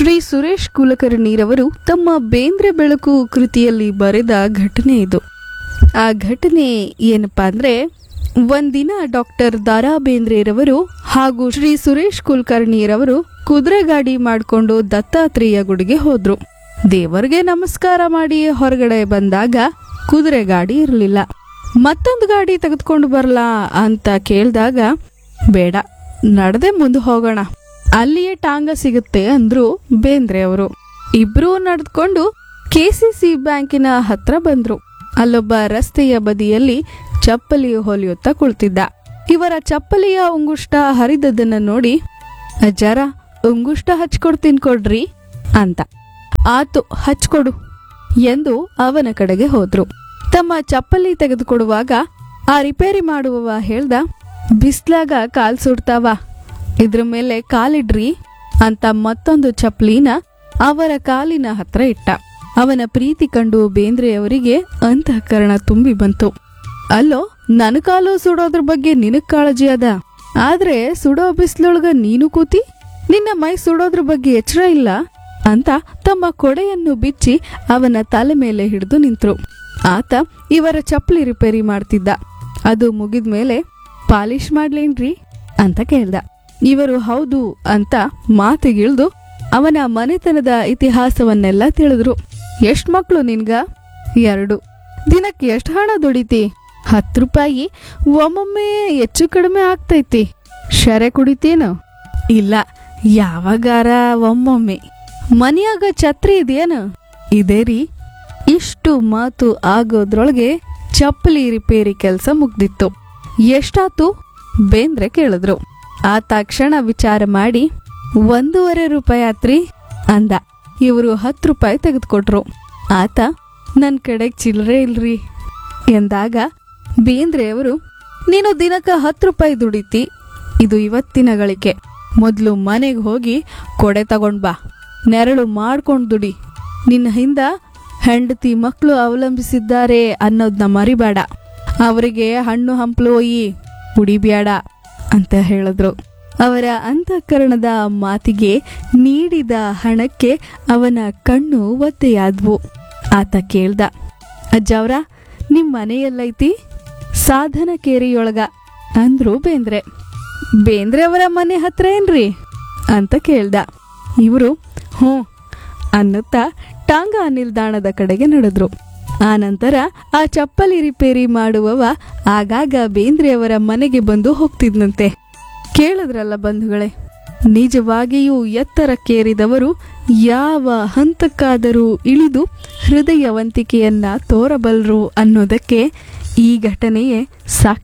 ಶ್ರೀ ಸುರೇಶ್ ಕುಲಕರ್ಣಿರವರು ತಮ್ಮ ಬೇಂದ್ರೆ ಬೆಳಕು ಕೃತಿಯಲ್ಲಿ ಬರೆದ ಘಟನೆ ಇದು ಆ ಘಟನೆ ಏನಪ್ಪಾ ಅಂದ್ರೆ ಒಂದಿನ ಡಾಕ್ಟರ್ ದಾರಾ ಬೇಂದ್ರೆರವರು ಹಾಗೂ ಶ್ರೀ ಸುರೇಶ್ ಕುಲಕರ್ಣಿರವರು ಕುದುರೆ ಗಾಡಿ ಮಾಡಿಕೊಂಡು ದತ್ತಾತ್ರೇಯ ಗುಡಿಗೆ ಹೋದ್ರು ದೇವರಿಗೆ ನಮಸ್ಕಾರ ಮಾಡಿ ಹೊರಗಡೆ ಬಂದಾಗ ಕುದುರೆ ಗಾಡಿ ಇರಲಿಲ್ಲ ಮತ್ತೊಂದು ಗಾಡಿ ತೆಗೆದುಕೊಂಡು ಬರಲಾ ಅಂತ ಕೇಳಿದಾಗ ಬೇಡ ನಡೆದೇ ಮುಂದೆ ಹೋಗೋಣ ಅಲ್ಲಿಯೇ ಟಾಂಗ ಸಿಗುತ್ತೆ ಅಂದ್ರು ಬೇಂದ್ರೆ ಅವರು ಇಬ್ರು ನಡೆದುಕೊಂಡು ಕೆಸಿಸಿ ಬ್ಯಾಂಕಿನ ಹತ್ರ ಬಂದ್ರು ಅಲ್ಲೊಬ್ಬ ರಸ್ತೆಯ ಬದಿಯಲ್ಲಿ ಚಪ್ಪಲಿ ಹೊಲಿಯುತ್ತಾ ಕುಳಿತಿದ್ದ ಇವರ ಚಪ್ಪಲಿಯ ಉಂಗುಷ್ಟ ಹರಿದದನ್ನ ನೋಡಿ ಅಜ್ಜಾರ ಉಂಗುಷ್ಟ ಹಚ್ಕೊಡ್ತೀನಿ ಕೊಡ್ರಿ ಅಂತ ಆತು ಹಚ್ಕೊಡು ಎಂದು ಅವನ ಕಡೆಗೆ ಹೋದ್ರು ತಮ್ಮ ಚಪ್ಪಲಿ ತೆಗೆದುಕೊಡುವಾಗ ಆ ರಿಪೇರಿ ಮಾಡುವವ ಹೇಳ್ದ ಬಿಸ್ಲಾಗ ಕಾಲ್ ಸುಡ್ತಾವ ಇದ್ರ ಮೇಲೆ ಕಾಲಿಡ್ರಿ ಅಂತ ಮತ್ತೊಂದು ಚಪ್ಪಲಿನ ಅವರ ಕಾಲಿನ ಹತ್ರ ಇಟ್ಟ ಅವನ ಪ್ರೀತಿ ಕಂಡು ಬೇಂದ್ರೆಯವರಿಗೆ ಅಂತಃಕರಣ ತುಂಬಿ ಬಂತು ಅಲ್ಲೋ ನನ್ನ ಕಾಲು ಸುಡೋದ್ರ ಬಗ್ಗೆ ನಿನಗ್ ಕಾಳಜಿ ಅದ ಆದ್ರೆ ಸುಡೋ ಬಿಸ್ಲೊಳಗ ನೀನು ಕೂತಿ ನಿನ್ನ ಮೈ ಸುಡೋದ್ರ ಬಗ್ಗೆ ಎಚ್ಚರ ಇಲ್ಲ ಅಂತ ತಮ್ಮ ಕೊಡೆಯನ್ನು ಬಿಚ್ಚಿ ಅವನ ತಲೆ ಮೇಲೆ ಹಿಡಿದು ನಿಂತ್ರು ಆತ ಇವರ ಚಪ್ಪಲಿ ರಿಪೇರಿ ಮಾಡ್ತಿದ್ದ ಅದು ಮುಗಿದ್ಮೇಲೆ ಪಾಲಿಶ್ ಮಾಡ್ಲೇನ್ರಿ ಅಂತ ಕೇಳ್ದ ಇವರು ಹೌದು ಅಂತ ಮಾತಿಗಿಳ್ದು ಅವನ ಮನೆತನದ ಇತಿಹಾಸವನ್ನೆಲ್ಲ ತಿಳಿದ್ರು ಎಷ್ಟ್ ಮಕ್ಳು ನಿನ್ಗ ಎರಡು ದಿನಕ್ಕೆ ಎಷ್ಟು ಹಣ ದುಡಿತಿ ಹತ್ತು ರೂಪಾಯಿ ಒಮ್ಮೊಮ್ಮೆ ಹೆಚ್ಚು ಕಡಿಮೆ ಆಗ್ತೈತಿ ಶರೆ ಕುಡಿತೇನು ಇಲ್ಲ ಯಾವಾಗಾರ ಒಮ್ಮೊಮ್ಮೆ ಮನ್ಯಾಗ ಛತ್ರಿ ಇದೆಯೇನು ಇದೇ ರೀ ಇಷ್ಟು ಮಾತು ಆಗೋದ್ರೊಳಗೆ ಚಪ್ಪಲಿ ರಿಪೇರಿ ಕೆಲಸ ಮುಗ್ದಿತ್ತು ಎಷ್ಟಾತು ಬೇಂದ್ರೆ ಕೇಳಿದ್ರು ಆ ತಕ್ಷಣ ವಿಚಾರ ಮಾಡಿ ಒಂದೂವರೆ ರೂಪಾಯಿ ಆತ್ರಿ ಅಂದ ಇವರು ಹತ್ತು ರೂಪಾಯಿ ತೆಗೆದುಕೊಟ್ರು ಆತ ನನ್ನ ಕಡೆಗೆ ಚಿಲ್ಲರೆ ಇಲ್ರಿ ಎಂದಾಗ ಬೇಂದ್ರೆಯವರು ನೀನು ದಿನಕ್ಕೆ ಹತ್ತು ರೂಪಾಯಿ ದುಡಿತಿ ಇದು ಇವತ್ತಿನ ಗಳಿಕೆ ಮೊದಲು ಮನೆಗೆ ಹೋಗಿ ಕೊಡೆ ತಗೊಂಡ್ ಬಾ ನೆರಳು ಮಾಡ್ಕೊಂಡು ದುಡಿ ನಿನ್ನ ಹಿಂದ ಹೆಂಡತಿ ಮಕ್ಕಳು ಅವಲಂಬಿಸಿದ್ದಾರೆ ಅನ್ನೋದನ್ನ ಮರಿಬೇಡ ಅವರಿಗೆ ಹಣ್ಣು ಹಂಪಲು ಒಯ್ಯಿ ಕುಡಿಬ್ಯಾಡ ಅಂತ ಹೇಳಿದ್ರು ಅವರ ಅಂತಃಕರಣದ ಮಾತಿಗೆ ನೀಡಿದ ಹಣಕ್ಕೆ ಅವನ ಕಣ್ಣು ಒತ್ತೆಯಾದ್ವು ಆತ ಕೇಳ್ದ ಅಜ್ಜವ್ರ ನಿಮ್ ಮನೆ ಎಲ್ಲೈತಿ ಸಾಧನ ಕೇರಿಯೊಳಗ ಅಂದ್ರು ಬೇಂದ್ರೆ ಬೇಂದ್ರೆ ಅವರ ಮನೆ ಹತ್ರ ಏನ್ರಿ ಅಂತ ಕೇಳ್ದ ಇವರು ಹ್ಞೂ ಅನ್ನುತ್ತಾ ಟಾಂಗಾ ನಿಲ್ದಾಣದ ಕಡೆಗೆ ನಡೆದ್ರು ಆ ನಂತರ ಆ ಚಪ್ಪಲಿ ರಿಪೇರಿ ಮಾಡುವವ ಆಗಾಗ ಬೇಂದ್ರೆಯವರ ಮನೆಗೆ ಬಂದು ಹೋಗ್ತಿದ್ನಂತೆ ಕೇಳಿದ್ರಲ್ಲ ಬಂಧುಗಳೇ ನಿಜವಾಗಿಯೂ ಎತ್ತರಕ್ಕೇರಿದವರು ಯಾವ ಹಂತಕ್ಕಾದರೂ ಇಳಿದು ಹೃದಯವಂತಿಕೆಯನ್ನ ತೋರಬಲ್ಲರು ಅನ್ನೋದಕ್ಕೆ ಈ ಘಟನೆಯೇ ಸಾಕ್ಷಿ